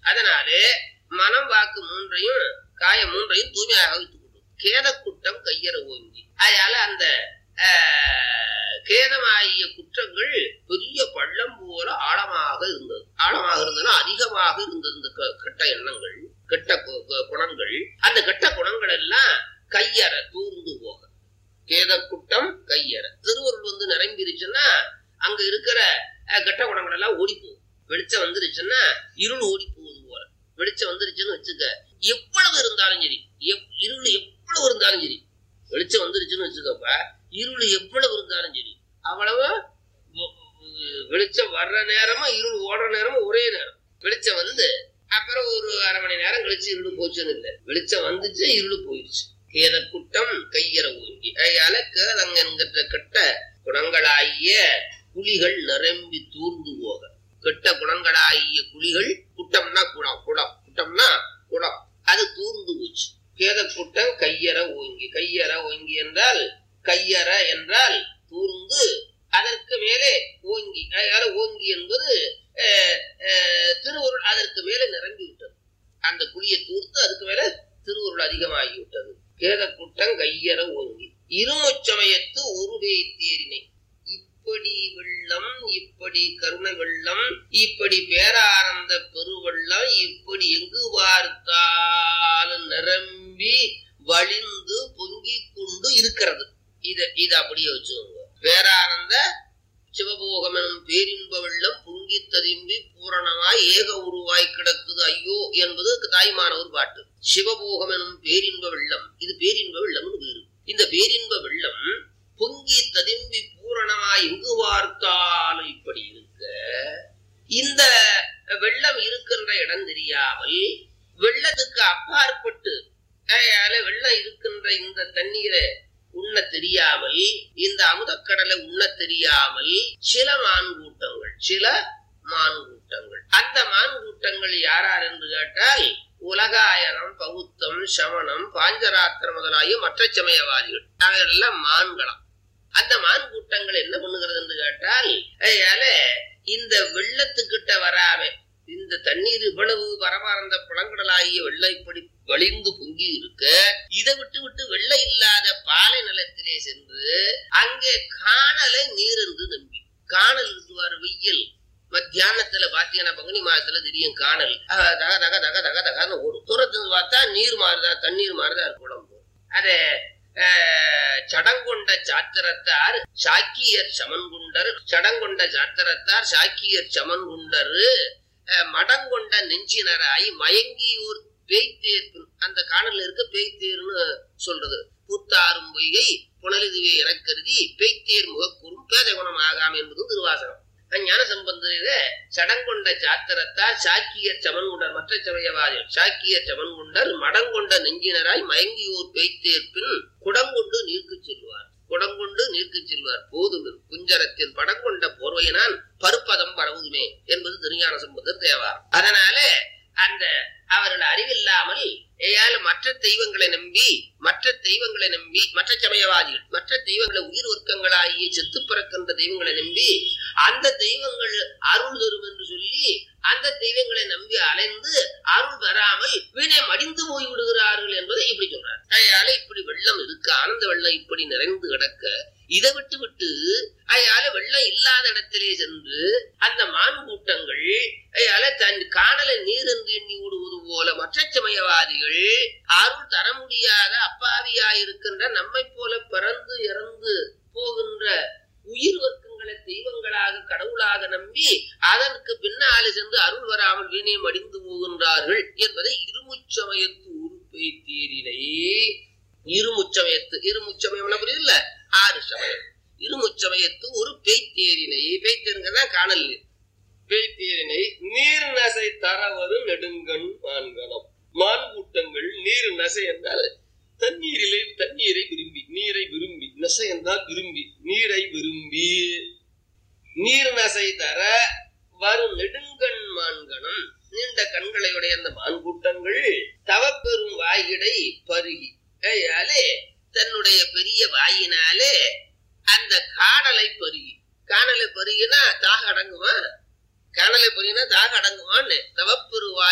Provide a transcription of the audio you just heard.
அதனாலே மனம் வாக்கு மூன்றையும் காய மூன்றையும் தூய்மையாக வைத்துக் கொள்ளும் கேதக்குற்றம் கையற ஓங்கி அதனால அந்த ஆஹ், கேதமாகிய குற்றங்கள் பெரிய பள்ளம் போல ஆழமாக இருந்தது ஆழமாக இருந்ததுன்னா அதிகமாக இருந்தது இந்த க- கெட்ட எண்ணங்கள் கெட்ட கு- கு- குணங்கள் அந்த கெட்ட குணங்கள் எல்லாம் கையற தூர்ந்து போக கேத குட்டம் கையற திருவருள் வந்து நிரம்பிருச்சுன்னா அங்க இருக்கிற அஹ், கெட்ட குணங்கள் எல்லாம் ஓடி போகும் வெளிச்சம் வந்துருச்சுன்னா இருள் ஓடி போகுது போல வெளிச்சம் வந்துருச்சுன்னு வச்சுக்க எவ்வளவு இருந்தாலும் சரி எவ்- இருள் எவ்வளவு இருந்தாலும் சரி வெளிச்சம் வந்துருச்சுன்னு வச்சுக்கப்ப இருள் எவ்வளவு இருந்தாலும் சரி அவ்வளவு வ- வ- வெளிச்சம் வர்ற நேரமும் இருள் ஓடுற நேரமும் ஒரே நேரம் வெளிச்சம் வந்து அப்புறம் ஒரு அரை மணி நேரம் கழிச்சு இருள் போச்சுன்னு இல்லை வெளிச்சம் வந்துச்சு இருள் போயிடுச்சு கேத குட்டம் கையற ஓங்கி அதனால கேதங்க என்கிற கெட்ட குணங்களாகிய குழிகள் நிரம்பி தூர்ந்து போக கெட்ட குணங்களாகிய குழிகள் குட்டம்னா குடம் குடம் குட்டம்னா குடம் அது தூர்ந்து போச்சு கேத குட்டம் கையற ஓங்கி கையற ஓங்கி என்றால் கையற என்றால் தூர்ந்து அதற்கு மேலே ஓங்கி அதனால ஓங்கி என்பது அஹ், அஹ், திருவருள் அதற்கு மேலே நிரம்பி விட்டது அந்த குழியை தூர்த்து அதுக்கு மேல திருவருள் அதிகமாகி விட்டது கேத குட்டம் கையற ஓங்கி இருமுச்சமயத்து உருவே தேரினை இப்படி வெள்ளம் இப்படி கருணை வெள்ளம் இப்படி பேரானந்த பெருவெள்ளம் இப்படி எங்கு பார்த்தாலும் நிரம்பி வழிந்து பொங்கிக் கொண்டு இருக்கிறது இத இத அப்படியே வச்சுக்கோங்க பேரானந்த சிவபோகம் எனும் பேரின்ப வெள்ளம் பொங்கி ததும்பி பூரணமாய் ஏக உருவாய் கிடக்குது ஐயோ என்பது தாய்மான ஒரு பாட்டு சிவபோகம் எனும் பேரின்ப வெள்ளம் இது பேரின்ப வெள்ளம்னு பேரு இந்த பேரின்ப வெள்ளம் பொங்கி ததும்பி பூரணமாய் எங்கு பார்த்தாலும் இப்படி இருக்க இந்த வெள்ளம் இருக்கின்ற இடம் தெரியாமல் வெள்ளத்துக்கு அப்பாற்பட்டு அதனால வெள்ளம் இருக்கின்ற இந்த தண்ணீரை உண்ண தெரியாமல் இந்த அமுதக்கடலை உண்ண தெரியாமல் சில மான் கூட்டங்கள் சில மான் கூட்டங்கள் அந்த மான் கூட்டங்கள் யாரார் என்று கேட்டால் உலகாயனம் பௌத்தம் சமணம் பாஞ்சராத்திரம் முதலாகிய மற்ற சமயவாதிகள் அவையெல்லாம் மான்களாம் அந்த மான் கூட்டங்கள் என்ன பண்ணுகிறது என்று கேட்டால் அதனால இந்த வெள்ளத்துக்கிட்ட வராம இந்த தண்ணீர் இவ்வளவு பரமார்ந்த புலங்கடலாகிய வெள்ளம் இப்படி வழிந்து பொங்கி இருக்க இதை விட்டு விட்டு வெள்ளம் இல்லாத பாலை நிலத்திலே சென்று அங்கே காணலை நீர் என்று நம்பி காணல் இருக்குவார் வெயில் மத்தியானத்துல பாத்தீங்கன்னா பங்குனி மாதத்துல தெரியும் காணல் அஹ் தக தக தக தக தகன்னு ஓடும் தூரத்துல பார்த்தா நீர் மாறுதா தண்ணீர் மாறுதா இருக்கு உடம்பு அதே அஹ், சடங்கொண்ட சாத்திரத்தார் சாக்கியர் சமன்குண்டர் சடங்கொண்ட சாத்திரத்தார் சாக்கியர் சமன்குண்டர் அஹ், மடங்கொண்ட நெஞ்சினராய் மயங்கியூர் பேய்த்தேர்ப்பு அந்த காணல்ல இருக்க பேய்த்தேர்னு சொல்றது பூத்தாரும் பொய்கை புனலிதுவே எனக்கருதி பேய்த்தேர் முகக்கூறும் பேதை குணம் ஆகாம் என்பது திருவாசகம் ஞான சம்பந்தரில சடங்கொண்ட சாத்திரத்தார் சாக்கியர் சமன்குண்டர் மற்ற சமயவாதிகள் சாக்கியர் சமன்குண்டர் மடங்கொண்ட நெஞ்சினராய் மயங்கியோர் பேய்த்தேற்பின் குடங்கொண்டு நீர்க்கு செல்வார் குடங்கொண்டு நீர்க்கு செல்வார் போதும் குஞ்சரத்தின் படங்கொண்ட போர்வையினால் பருப்பதம் பரவுதுமே என்பது திருஞான சம்பந்தர் தேவார் அதனால அந்த அவர்கள் அறிவில்லாமல் ஏயால் மற்ற தெய்வங்களை நம்பி மற்ற தெய்வங்களை நம்பி மற்ற சமயவாதிகள் மற்ற தெய்வங்களை உயிர் வர்க்கங்களாகிய செத்து பிறக்கின்ற தெய்வங்களை நம்பி அந்த தெய்வங்கள் அருள் தரும் என்று சொல்லி அந்த தெய்வங்களை நம்பி அலைந்து அருள் பெறாமல் வீணே மடிந்து போய் விடுகிறார்கள் என்பதை இப்படி சொல்றார் அதனால இப்படி வெள்ளம் இருக்கு ஆனந்த வெள்ளம் இப்படி நிறைந்து கிடக்க இதை விட்டு விட்டு அதனால வெள்ளம் இல்லாத இடத்திலே சென்று அந்த மான் கூட்டங்கள் அதனால தன் காணலை நீர் என்று எண்ணி விடுவது போல மற்ற சமயவாதிகள் அருள் தர முடியாத அப்பாவியாயிருக்கின்ற நம்மை போல பிறந்து இறந்து போகின்ற உயிர் வர்க்கங்களை தெய்வங்களாக கடவுளாக நம்பி அதற்கு பின்னாலே சென்று அருள் வராமல் வீணே மடிந்து போகின்றார்கள் என்பதை இருமுச்சமயத்து உறுப்பை தீரினை இருமுச்சமயத்து இருமுச்சமயம் புரியுதுல்ல ஆறு சமயம் இருமுச்சமயத்து ஒரு பேய்த்தேரினை பேய்த்தேருங்கிறதா காணல் நீர் பேய்த்தேரினை நீர் நசை தரவரு நெடுங்கண் மான்கலம் மான் கூட்டங்கள் நீர் நசை என்றால் தண்ணீரிலே தண்ணீரை விரும்பி நீரை விரும்பி நசை என்றால் விரும்பி நீரை விரும்பி நீர் நசை தர வரும் நெடுங்கண் மான்கணம் நீண்ட கண்களையுடைய அந்த மான் கூட்டங்கள் தவப்பெரும் வாயிடை பருகி கையாலே தன்னுடைய பெரிய வாயினாலே அந்த காணலை பருகி காணலை பருகினா தாக அடங்குமா காணலை பருகினா தாக அடங்குமான்னு தவப்பெரு வாய்